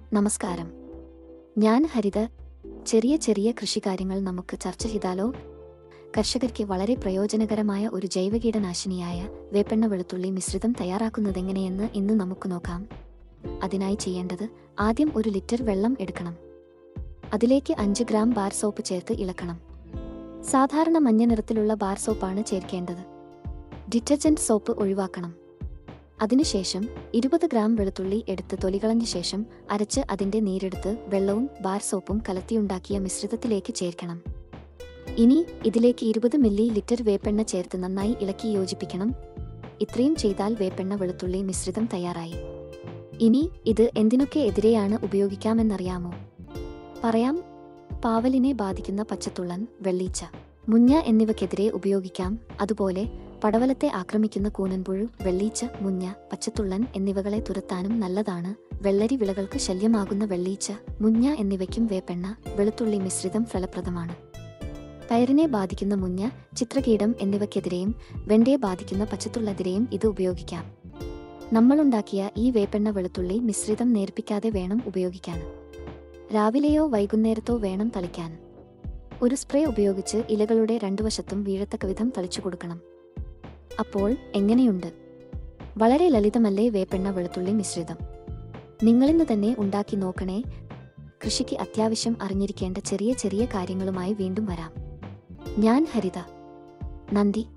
നമസ്കാരം ഞാൻ ഹരിത ചെറിയ ചെറിയ കൃഷികാര്യങ്ങൾ നമുക്ക് ചർച്ച ചെയ്താലോ കർഷകർക്ക് വളരെ പ്രയോജനകരമായ ഒരു ജൈവ കീടനാശിനിയായ വേപ്പെണ്ണ വെളുത്തുള്ളി മിശ്രിതം തയ്യാറാക്കുന്നതെങ്ങനെയെന്ന് ഇന്ന് നമുക്ക് നോക്കാം അതിനായി ചെയ്യേണ്ടത് ആദ്യം ഒരു ലിറ്റർ വെള്ളം എടുക്കണം അതിലേക്ക് അഞ്ച് ഗ്രാം ബാർ സോപ്പ് ചേർത്ത് ഇളക്കണം സാധാരണ മഞ്ഞ നിറത്തിലുള്ള ബാർ സോപ്പാണ് ചേർക്കേണ്ടത് ഡിറ്റർജന്റ് സോപ്പ് ഒഴിവാക്കണം അതിനുശേഷം ഇരുപത് ഗ്രാം വെളുത്തുള്ളി എടുത്ത് തൊലികളഞ്ഞ ശേഷം അരച്ച് അതിന്റെ നീരെടുത്ത് വെള്ളവും ബാർ സോപ്പും കലത്തിയുണ്ടാക്കിയ മിശ്രിതത്തിലേക്ക് ചേർക്കണം ഇനി ഇതിലേക്ക് ഇരുപത് മില്ലി ലിറ്റർ വേപ്പെണ്ണ ചേർത്ത് നന്നായി ഇളക്കി യോജിപ്പിക്കണം ഇത്രയും ചെയ്താൽ വേപ്പെണ്ണ വെളുത്തുള്ളി മിശ്രിതം തയ്യാറായി ഇനി ഇത് എന്തിനൊക്കെ എതിരെയാണ് ഉപയോഗിക്കാമെന്നറിയാമോ പറയാം പാവലിനെ ബാധിക്കുന്ന പച്ചത്തുള്ളൻ വെള്ളീച്ച മുഞ്ഞ എന്നിവയ്ക്കെതിരെ ഉപയോഗിക്കാം അതുപോലെ പടവലത്തെ ആക്രമിക്കുന്ന കൂനൻപുഴു വെള്ളീച്ച മുഞ്ഞ പച്ചത്തുള്ളൻ എന്നിവകളെ തുരത്താനും നല്ലതാണ് വെള്ളരി വിളകൾക്ക് ശല്യമാകുന്ന വെള്ളീച്ച മുഞ്ഞ എന്നിവയ്ക്കും വേപ്പെണ്ണ വെളുത്തുള്ളി മിശ്രിതം ഫലപ്രദമാണ് പയറിനെ ബാധിക്കുന്ന മുഞ്ഞ ചിത്രകീടം എന്നിവയ്ക്കെതിരെയും വെണ്ടയെ ബാധിക്കുന്ന പച്ചത്തുള്ളതിരെയും ഇത് ഉപയോഗിക്കാം നമ്മളുണ്ടാക്കിയ ഈ വേപ്പെണ്ണ വെളുത്തുള്ളി മിശ്രിതം നേർപ്പിക്കാതെ വേണം ഉപയോഗിക്കാൻ രാവിലെയോ വൈകുന്നേരത്തോ വേണം തളിക്കാൻ ഒരു സ്പ്രേ ഉപയോഗിച്ച് ഇലകളുടെ രണ്ടു വശത്തും വീഴത്തക്ക വിധം തളിച്ചു കൊടുക്കണം അപ്പോൾ എങ്ങനെയുണ്ട് വളരെ ലളിതമല്ലേ വേപ്പെണ്ണ വെളുത്തുള്ളി മിശ്രിതം നിങ്ങളിന്ന് തന്നെ ഉണ്ടാക്കി നോക്കണേ കൃഷിക്ക് അത്യാവശ്യം അറിഞ്ഞിരിക്കേണ്ട ചെറിയ ചെറിയ കാര്യങ്ങളുമായി വീണ്ടും വരാം ഞാൻ ഹരിത നന്ദി